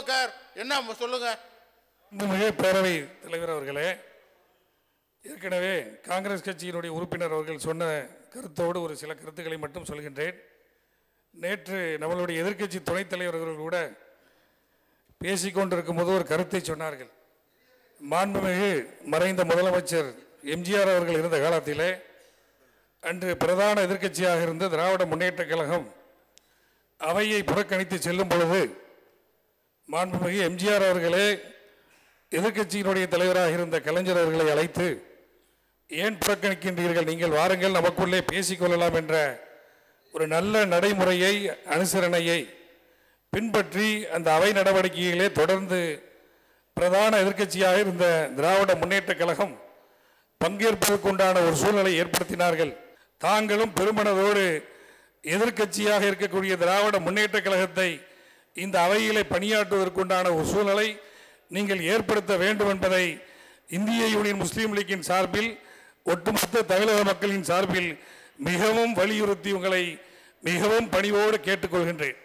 Abu Bakr என்ன சொல்லுங்க மிக பேரவை தலைவர் அவர்களே ஏற்கனவே காங்கிரஸ் கட்சியினுடைய உறுப்பினர் அவர்கள் சொன்ன கருத்தோடு ஒரு சில கருத்துக்களை மட்டும் சொல்கின்றேன் நேற்று நம்மளுடைய எதிர்க்கட்சி துணைத் தலைவர் அவர்கள் கூட பேசிக்கொண்டிருக்கும் போது ஒரு கருத்தை சொன்னார்கள் மாண்புமிகு மறைந்த முதலமைச்சர் எம்ஜிஆர் அவர்கள் இருந்த காலத்திலே அன்று பிரதான எதிர்க்கட்சியாக இருந்த திராவிட முன்னேற்றக் கழகம் அவையை புறக்கணித்து செல்லும் பொழுது மாண்புமிகு எம்ஜிஆர் அவர்களே எதிர்க்கட்சியினுடைய தலைவராக இருந்த கலைஞர் அவர்களை அழைத்து ஏன் புறக்கணிக்கின்றீர்கள் நீங்கள் வாருங்கள் நமக்குள்ளே பேசிக்கொள்ளலாம் என்ற ஒரு நல்ல நடைமுறையை அனுசரணையை பின்பற்றி அந்த அவை நடவடிக்கைகளே தொடர்ந்து பிரதான எதிர்க்கட்சியாக இருந்த திராவிட முன்னேற்றக் கழகம் பங்கேற்பதற்குண்டான ஒரு சூழ்நிலை ஏற்படுத்தினார்கள் தாங்களும் பெருமனதோடு எதிர்க்கட்சியாக இருக்கக்கூடிய திராவிட முன்னேற்றக் கழகத்தை இந்த அவையிலே பணியாற்றுவதற்குண்டான ஒரு சூழ்நிலை நீங்கள் ஏற்படுத்த வேண்டும் என்பதை இந்திய யூனியன் முஸ்லீம் லீக்கின் சார்பில் ஒட்டுமொத்த தமிழக மக்களின் சார்பில் மிகவும் வலியுறுத்தி உங்களை மிகவும் பணிவோடு கேட்டுக்கொள்கின்றேன்